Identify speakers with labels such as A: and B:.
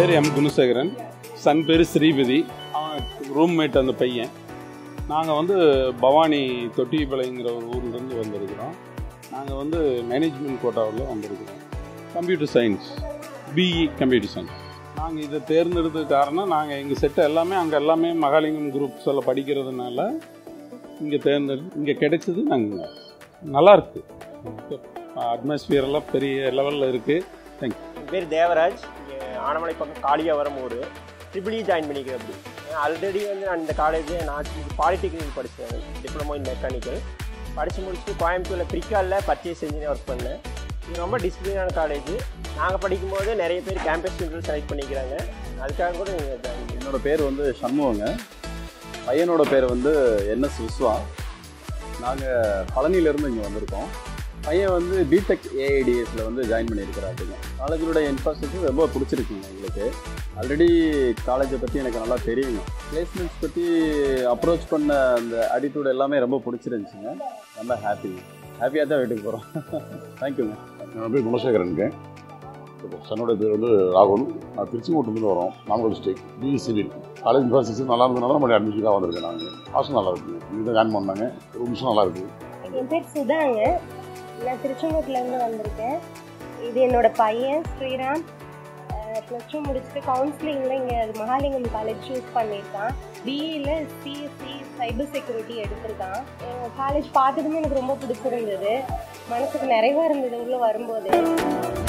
A: பேர் M Gunasekaran Sun பேர் ஸ்ரீபதி அவன் ரூம்மேட் அந்த பையன் நாங்கள் வந்து பவானி தொட்டிப்பாளையங்கிற ஒரு ஊர்லேருந்து வந்திருக்கிறோம் நாங்கள் வந்து மேனேஜ்மெண்ட் கோட்டாவில் வந்திருக்கிறோம் computer science BE computer science நாங்கள் இதை தேர்ந்தெடுத்தது காரணம் நாங்கள் எங்கள் செட்டு எல்லாமே அங்கே எல்லாமே மகாலிங்கம் குரூப்ஸ் எல்லாம் படிக்கிறதுனால இங்கே தேர்ந்தெடு இங்கே கிடைச்சது நாங்கள் நல்லா இருக்கு அட்மாஸ்பியர் எல்லாம் பெரிய லெவலில் இருக்குது தேங்க்யூ
B: என் பேர் தேவராஜ் இங்கே ஆனமலை பக்கம் காளியாவரம் ஊர் ட்ரிபிள் ஜாயின் பண்ணிக்கிறேன் அப்படி ஆல்ரெடி வந்து நான் இந்த காலேஜ் நான் பாலிடெக்னிக் படித்தேன் டிப்ளமோ இன் மெக்கானிக்கல் படித்து முடிச்சுட்டு கோயம்புத்தூரில் பிரிக்காலில் பர்ச்சேஸ் இன்ஜினியர் ஒர்க் பண்ணேன் இது ரொம்ப டிசிப்ளினான காலேஜ் நாங்கள் படிக்கும்போது நிறைய பேர் கேம்பஸ் இன்டர்வியூ செலக்ட் பண்ணிக்கிறாங்க அதுக்காக கூட இங்கே join பண்ணேன்.
C: என்னோட பேர் வந்து சண்முகங்க பையனோட பேர் வந்து என்எஸ் விஸ்வா நாங்கள் பழனியிலேருந்து இங்கே வந்திருக்கோம் பையன் வந்து பிடெக் ஏஐடிஎஸில் வந்து ஜாயின் பண்ணியிருக்கிறாருங்க காலேஜோட இன்ஃப்ராஸ்ட்ரக்சர் ரொம்ப பிடிச்சிருக்குங்க எங்களுக்கு ஆல்ரெடி காலேஜை பற்றி எனக்கு நல்லா தெரியுங்க பிளேஸ்மெண்ட்ஸ் பற்றி அப்ரோச் பண்ண அந்த ஆட்டிடியூட் எல்லாமே ரொம்ப பிடிச்சிருந்துச்சுங்க ரொம்ப ஹாப்பிங்க ஹாப்பியாக தான் வீட்டுக்கு போகிறோம் தேங்க்யூங்க
D: என்னோட பேர் குணசேகரனுங்க சன்னோட பேர் வந்து ராகுல் நான் திருச்செங்கோட்டிலேருந்து வரோம் Namakkal district BE civil college infrastructure நல்லா இருந்ததுனால நம்ம அட்மிஷனுக்காக வந்திருக்கேன் நாங்கள் ஹாஸ்டல் நல்லா இருக்குங்க இங்கே தான் ஜாயின் பண்ணாங்க ரூம்ஸும் நல்லா இருக்குது
E: என் பேர் சுதாங்க நான் திருச்செங்கோட்டிலேருந்து வந்திருக்கேன் இது என்னோட பையன் ஸ்ரீராம் ப்ளஸ் டூ முடிச்சுட்டு கவுன்சிலிங்கில் இங்கே மகாலிங்கம் காலேஜ் சூஸ் பண்ணியிருக்கான் பிஇயில் சிஎஸ்சி சைபர் செக்யூரிட்டி எடுத்திருக்கான் காலேஜ் பார்த்ததுமே எனக்கு ரொம்ப பிடிச்சிருந்தது மனசுக்கு நிறைவாக இருந்தது உள்ளே வரும்போது